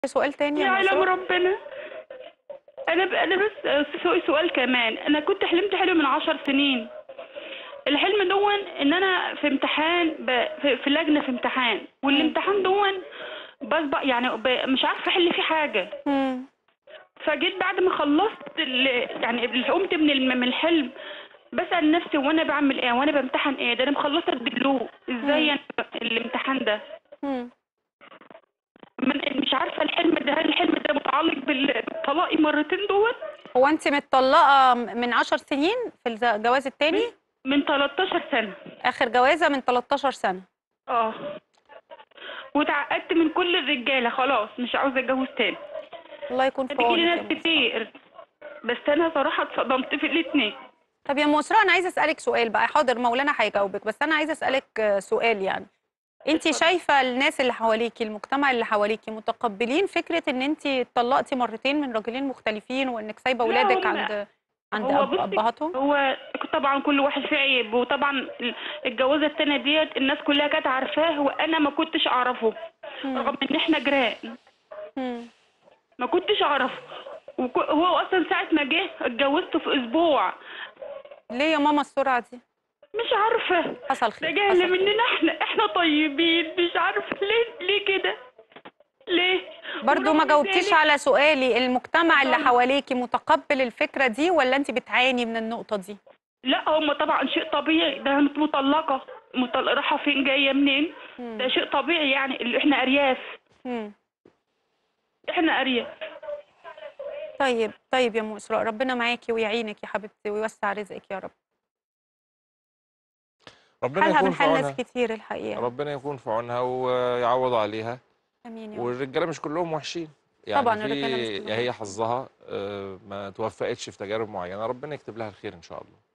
سؤال تاني يا يعلم مسرور ربنا انا ب... انا بس سؤال سؤال كمان انا كنت حلمت حلم من عشر سنين الحلم دون ان انا في امتحان ب... في... في لجنه في امتحان والامتحان دون بسبق يعني ب... مش عارفه احل فيه حاجه مم. فجيت بعد ما خلصت ال... يعني قمت من الم- من الحلم بسأل نفسي وانا بعمل ايه وانا بامتحن ايه ده انا مخلصه الدبلوم ازاي أنا الامتحان ده مم. من مش عارفه الحلم ده هل الحلم ده متعلق بال- بالطلاق مرتين دول هو انت متطلقه من 10 سنين في الجواز التاني من 13 سنه اخر جوازه من 13 سنه اه واتعقدت من كل الرجاله خلاص مش عاوزه اتجوز تاني الله يكون في بيجي لي عونك ناس يا مسرور. كتير بس انا صراحه اتصدمت في الاثنين طب يا مسرور انا عايزه اسالك سؤال بقى حاضر مولانا هيجاوبك بس انا عايزه اسالك آه، سؤال يعني انت اتفضل. شايفه الناس اللي حواليكي المجتمع اللي حواليكي متقبلين فكره ان انت اتطلقتي مرتين من راجلين مختلفين وانك سايبه لا، اولادك هم- عند عند هو أب بصي، ابهاتهم هو طبعا كل واحد فيه عيب وطبعا ال- الجوازه التانية ديت الناس كلها كانت عارفاه وانا ما كنتش اعرفه مم. رغم ان احنا جيران مم. ما كنتش اعرفه وك- هو اصلا ساعه ما جه اتجوزته في اسبوع ليه يا ماما السرعه دي مش عارفه حصل ده خير جهل حصل خير. مننا احنا احنا طيبين مش عارفه ليه ليه كده ليه برضو ما ورغم جاوبتيش ذلك- على سؤالي المجتمع اللي اتفضل. حواليكي متقبل الفكره دي ولا انت بتعاني من النقطه دي لا هم طبعا شيء طبيعي ده أنا مطلقه مطلقه رايحه فين جايه منين مم. ده شيء طبيعي يعني اللي احنا ارياف مم. احنا ارياف طيب طيب يا ام اسراء ربنا معاكي ويعينك يا حبيبتي ويوسع رزقك يا رب ربنا حالها يكون من في حال ناس عونها كتير الحقيقه ربنا يكون في عونها ويعوض عليها امين يا رب والرجاله مش كلهم وحشين يعني طبعاً في الرجالة مش كلهم يا هي وحشين. حظها آه، ما توفقتش في تجارب معينه ربنا يكتب لها الخير ان شاء الله